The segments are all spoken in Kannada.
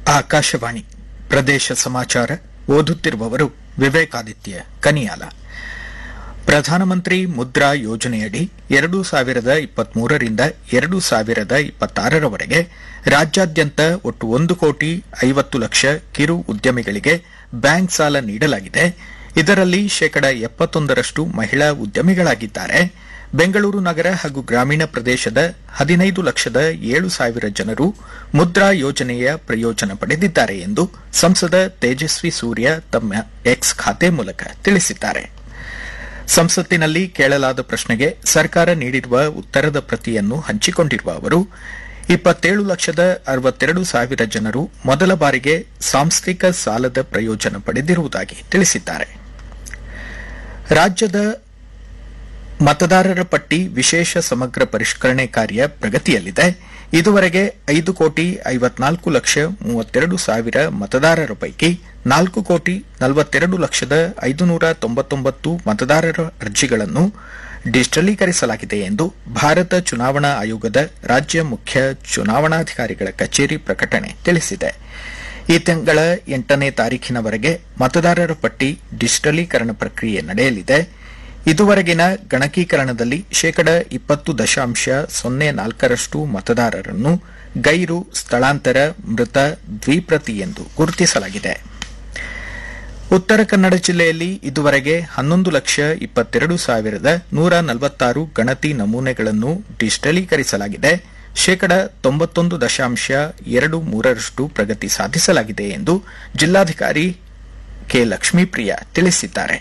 ಆಕಾಶವಾಣಿ ಪ್ರದೇಶ ಸಮಾಚಾರ ಓದುತ್ತಿರುವವರು ವಿವೇಕಾದಿತ್ಯ ಕನಿಯಾಲ ಪ್ರಧಾನಮಂತ್ರಿ ಮುದ್ರಾ ಯೋಜನೆಯಡಿ ಎರಡು ಸಾವಿರದ ಇಪ್ಪತ್ಮೂರರಿಂದ ಎರಡು ಸಾವಿರದ ಇಪ್ಪತ್ತಾರರವರೆಗೆ ರಾಜ್ಯಾದ್ಯಂತ ಒಟ್ಟು ಒಂದು ಕೋಟಿ ಐವತ್ತು ಲಕ್ಷ ಕಿರು ಉದ್ಯಮಿಗಳಿಗೆ ಬ್ಯಾಂಕ್ ಸಾಲ ನೀಡಲಾಗಿದೆ ಇದರಲ್ಲಿ ಶೇಕಡ ಎಪ್ಪತ್ತೊಂದರಷ್ಟು ಮಹಿಳಾ ಉದ್ಯಮಿಗಳಾಗಿದ್ದಾರೆ ಬೆಂಗಳೂರು ನಗರ ಹಾಗೂ ಗ್ರಾಮೀಣ ಪ್ರದೇಶದ ಹದಿನೈದು ಲಕ್ಷದ ಏಳು ಸಾವಿರ ಜನರು ಮುದ್ರಾ ಯೋಜನೆಯ ಪ್ರಯೋಜನ ಪಡೆದಿದ್ದಾರೆ ಎಂದು ಸಂಸದ ತೇಜಸ್ವಿ ಸೂರ್ಯ ತಮ್ಮ ಎಕ್ಸ್ ಖಾತೆ ಮೂಲಕ ತಿಳಿಸಿದ್ದಾರೆ ಸಂಸತ್ತಿನಲ್ಲಿ ಕೇಳಲಾದ ಪ್ರಶ್ನೆಗೆ ಸರ್ಕಾರ ನೀಡಿರುವ ಉತ್ತರದ ಪ್ರತಿಯನ್ನು ಹಂಚಿಕೊಂಡಿರುವ ಅವರು ಇಪ್ಪತ್ತೇಳು ಲಕ್ಷದ ಅರವತ್ತೆರಡು ಸಾವಿರ ಜನರು ಮೊದಲ ಬಾರಿಗೆ ಸಾಂಸ್ಥಿಕ ಸಾಲದ ಪ್ರಯೋಜನ ಪಡೆದಿರುವುದಾಗಿ ತಿಳಿಸಿದ್ದಾರೆ ರಾಜ್ಯದ ಮತದಾರರ ಪಟ್ಟಿ ವಿಶೇಷ ಸಮಗ್ರ ಪರಿಷ್ಕರಣೆ ಕಾರ್ಯ ಪ್ರಗತಿಯಲ್ಲಿದೆ ಇದುವರೆಗೆ ಐದು ಕೋಟಿ ಐವತ್ನಾಲ್ಕು ಲಕ್ಷ ಮೂವತ್ತೆರಡು ಸಾವಿರ ಮತದಾರರ ಪೈಕಿ ನಾಲ್ಕು ಕೋಟಿ ನಲವತ್ತೆರಡು ಲಕ್ಷದ ಐದುನೂರ ತೊಂಬತ್ತೊಂಬತ್ತು ಮತದಾರರ ಅರ್ಜಿಗಳನ್ನು ಡಿಜಿಟಲೀಕರಿಸಲಾಗಿದೆ ಎಂದು ಭಾರತ ಚುನಾವಣಾ ಆಯೋಗದ ರಾಜ್ಯ ಮುಖ್ಯ ಚುನಾವಣಾಧಿಕಾರಿಗಳ ಕಚೇರಿ ಪ್ರಕಟಣೆ ತಿಳಿಸಿದೆ ಈ ತಿಂಗಳ ಎಂಟನೇ ತಾರೀಖಿನವರೆಗೆ ಮತದಾರರ ಪಟ್ಟಿ ಡಿಜಿಟಲೀಕರಣ ಪ್ರಕ್ರಿಯೆ ನಡೆಯಲಿದೆ ಇದುವರೆಗಿನ ಗಣಕೀಕರಣದಲ್ಲಿ ಶೇಕಡ ಇಪ್ಪತ್ತು ದಶಾಂಶ ಸೊನ್ನೆ ನಾಲ್ಕರಷ್ಟು ಮತದಾರರನ್ನು ಗೈರು ಸ್ಥಳಾಂತರ ಮೃತ ದ್ವಿಪ್ರತಿ ಎಂದು ಗುರುತಿಸಲಾಗಿದೆ ಉತ್ತರ ಕನ್ನಡ ಜಿಲ್ಲೆಯಲ್ಲಿ ಇದುವರೆಗೆ ಹನ್ನೊಂದು ಲಕ್ಷ ಇಪ್ಪತ್ತೆರಡು ಸಾವಿರದ ನೂರ ನಲವತ್ತಾರು ಗಣತಿ ನಮೂನೆಗಳನ್ನು ಡಿಜಿಟಲೀಕರಿಸಲಾಗಿದೆ ಶೇಕಡ ತೊಂಬತ್ತೊಂದು ದಶಾಂಶ ಎರಡು ಮೂರರಷ್ಟು ಪ್ರಗತಿ ಸಾಧಿಸಲಾಗಿದೆ ಎಂದು ಜಿಲ್ಲಾಧಿಕಾರಿ ಕೆ ಲಕ್ಷ್ಮೀಪ್ರಿಯ ತಿಳಿಸಿದ್ದಾರೆ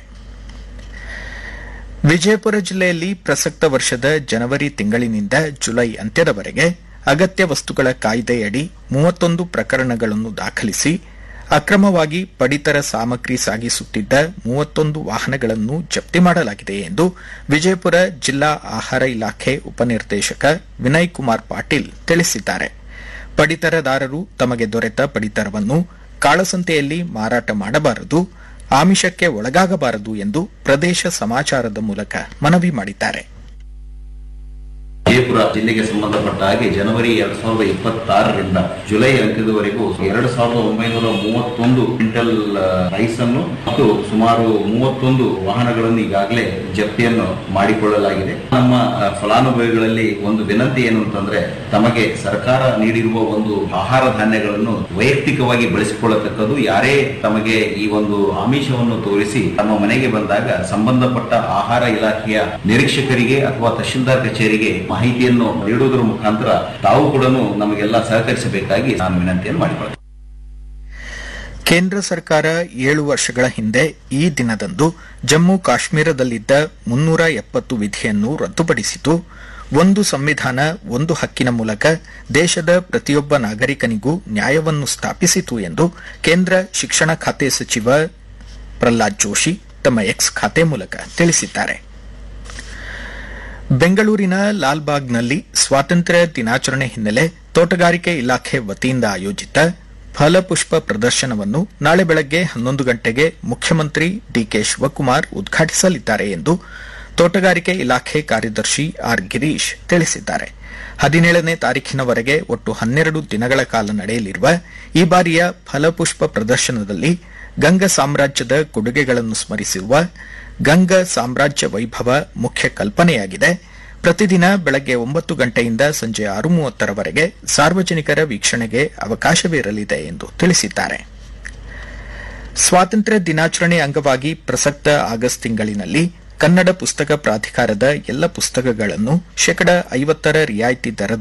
ವಿಜಯಪುರ ಜಿಲ್ಲೆಯಲ್ಲಿ ಪ್ರಸಕ್ತ ವರ್ಷದ ಜನವರಿ ತಿಂಗಳಿನಿಂದ ಜುಲೈ ಅಂತ್ಯದವರೆಗೆ ಅಗತ್ಯ ವಸ್ತುಗಳ ಕಾಯ್ದೆಯಡಿ ಮೂವತ್ತೊಂದು ಪ್ರಕರಣಗಳನ್ನು ದಾಖಲಿಸಿ ಅಕ್ರಮವಾಗಿ ಪಡಿತರ ಸಾಮಗ್ರಿ ಸಾಗಿಸುತ್ತಿದ್ದ ಮೂವತ್ತೊಂದು ವಾಹನಗಳನ್ನು ಜಪ್ತಿ ಮಾಡಲಾಗಿದೆ ಎಂದು ವಿಜಯಪುರ ಜಿಲ್ಲಾ ಆಹಾರ ಇಲಾಖೆ ಉಪನಿರ್ದೇಶಕ ವಿನಯ್ ಕುಮಾರ್ ಪಾಟೀಲ್ ತಿಳಿಸಿದ್ದಾರೆ ಪಡಿತರದಾರರು ತಮಗೆ ದೊರೆತ ಪಡಿತರವನ್ನು ಕಾಳಸಂತೆಯಲ್ಲಿ ಮಾರಾಟ ಮಾಡಬಾರದು ಆಮಿಷಕ್ಕೆ ಒಳಗಾಗಬಾರದು ಎಂದು ಪ್ರದೇಶ ಸಮಾಚಾರದ ಮೂಲಕ ಮನವಿ ಮಾಡಿದ್ದಾರೆ ವಿಜಯಪುರ ಜಿಲ್ಲೆಗೆ ಸಂಬಂಧಪಟ್ಟ ಹಾಗೆ ಜನವರಿ ಎರಡ್ ಸಾವಿರದ ಇಪ್ಪತ್ತಾರರಿಂದ ಜುಲೈ ಅಂತ್ಯದವರೆಗೂ ಎರಡ್ ಸಾವಿರದ ಒಂಬೈನೂರ ಮೂವತ್ತೊಂದು ಕ್ವಿಂಟಲ್ ರೈಸ್ ಅನ್ನು ಮತ್ತು ಸುಮಾರು ಮೂವತ್ತೊಂದು ವಾಹನಗಳನ್ನು ಈಗಾಗಲೇ ಜಪ್ತಿಯನ್ನು ಮಾಡಿಕೊಳ್ಳಲಾಗಿದೆ ನಮ್ಮ ಅಹ್, ಫಲಾನುಭವಿಗಳಲ್ಲಿ ಒಂದು ವಿನಂತಿ ಏನು ಅಂತಂದ್ರೆ ತಮಗೆ ಸರ್ಕಾರ ನೀಡಿರುವ ಒಂದು ಆಹಾರ ಧಾನ್ಯಗಳನ್ನು ವೈಯಕ್ತಿಕವಾಗಿ ಬಳಸಿಕೊಳ್ಳತಕ್ಕದ್ದು ಯಾರೇ ತಮಗೆ ಈ ಒಂದು ಆಮಿಷವನ್ನು ತೋರಿಸಿ ತಮ್ಮ ಮನೆಗೆ ಬಂದಾಗ ಸಂಬಂಧಪಟ್ಟ ಆಹಾರ ಇಲಾಖೆಯ ನಿರೀಕ್ಷಕರಿಗೆ ಅಥವಾ ತಹಶೀಲ್ದಾರ್ ಕಚೇರಿಗೆ ಮಾಹಿತಿಯನ್ನು ನೀಡುವುದರ ಮುಖಾಂತರ ತಾವು ಕೂಡ ನಮಗೆಲ್ಲ ಸಹಕರಿಸಬೇಕಾಗಿ ನಾನು ವಿನಂತಿಯನ್ನು ಮಾಡಿಕೊಳ್ಳುತ್ತೇನೆ ಕೇಂದ್ರ ಸರ್ಕಾರ ಏಳು ವರ್ಷಗಳ ಹಿಂದೆ ಈ ದಿನದಂದು ಜಮ್ಮು ಕಾಶ್ಮೀರದಲ್ಲಿದ್ದ ಮುನ್ನೂರ ಎಪ್ಪತ್ತು ವಿಧಿಯನ್ನು ರದ್ದುಪಡಿಸಿತು ಒಂದು ಸಂವಿಧಾನ ಒಂದು ಹಕ್ಕಿನ ಮೂಲಕ ದೇಶದ ಪ್ರತಿಯೊಬ್ಬ ನಾಗರಿಕನಿಗೂ ನ್ಯಾಯವನ್ನು ಸ್ಥಾಪಿಸಿತು ಎಂದು ಕೇಂದ್ರ ಶಿಕ್ಷಣ ಖಾತೆ ಸಚಿವ ಪ್ರಹ್ಲಾದ್ ಜೋಶಿ ತಮ್ಮ ಎಕ್ಸ್ ಖಾತೆ ಮೂಲಕ ತಿಳಿಸಿದ್ದಾರೆ ಬೆಂಗಳೂರಿನ ಲಾಲ್ಬಾಗ್ನಲ್ಲಿ ಸ್ವಾತಂತ್ರ್ಯ ದಿನಾಚರಣೆ ಹಿನ್ನೆಲೆ ತೋಟಗಾರಿಕೆ ಇಲಾಖೆ ವತಿಯಿಂದ ಆಯೋಜಿತ ಫಲಪುಷ್ಪ ಪ್ರದರ್ಶನವನ್ನು ನಾಳೆ ಬೆಳಗ್ಗೆ ಹನ್ನೊಂದು ಗಂಟೆಗೆ ಮುಖ್ಯಮಂತ್ರಿ ಡಿಕೆ ಶಿವಕುಮಾರ್ ಉದ್ಘಾಟಿಸಲಿದ್ದಾರೆ ಎಂದು ತೋಟಗಾರಿಕೆ ಇಲಾಖೆ ಕಾರ್ಯದರ್ಶಿ ಆರ್ ಗಿರೀಶ್ ತಿಳಿಸಿದ್ದಾರೆ ಹದಿನೇಳನೇ ತಾರೀಖಿನವರೆಗೆ ಒಟ್ಟು ಹನ್ನೆರಡು ದಿನಗಳ ಕಾಲ ನಡೆಯಲಿರುವ ಈ ಬಾರಿಯ ಫಲಪುಷ್ಪ ಪ್ರದರ್ಶನದಲ್ಲಿ ಗಂಗ ಸಾಮ್ರಾಜ್ಯದ ಕೊಡುಗೆಗಳನ್ನು ಸ್ಮರಿಸಿರುವ ಗಂಗ ಸಾಮ್ರಾಜ್ಯ ವೈಭವ ಮುಖ್ಯ ಕಲ್ಪನೆಯಾಗಿದೆ ಪ್ರತಿದಿನ ಬೆಳಗ್ಗೆ ಒಂಬತ್ತು ಗಂಟೆಯಿಂದ ಸಂಜೆ ಆರು ಮೂವತ್ತರವರೆಗೆ ಸಾರ್ವಜನಿಕರ ವೀಕ್ಷಣೆಗೆ ಅವಕಾಶವಿರಲಿದೆ ಎಂದು ತಿಳಿಸಿದ್ದಾರೆ ಸ್ವಾತಂತ್ರ್ಯ ದಿನಾಚರಣೆ ಅಂಗವಾಗಿ ಪ್ರಸಕ್ತ ಆಗಸ್ಟ್ ತಿಂಗಳಿನಲ್ಲಿ ಕನ್ನಡ ಪುಸ್ತಕ ಪ್ರಾಧಿಕಾರದ ಎಲ್ಲ ಪುಸ್ತಕಗಳನ್ನು ಶೇಕಡ ಐವತ್ತರ ರಿಯಾಯಿತಿ ದರ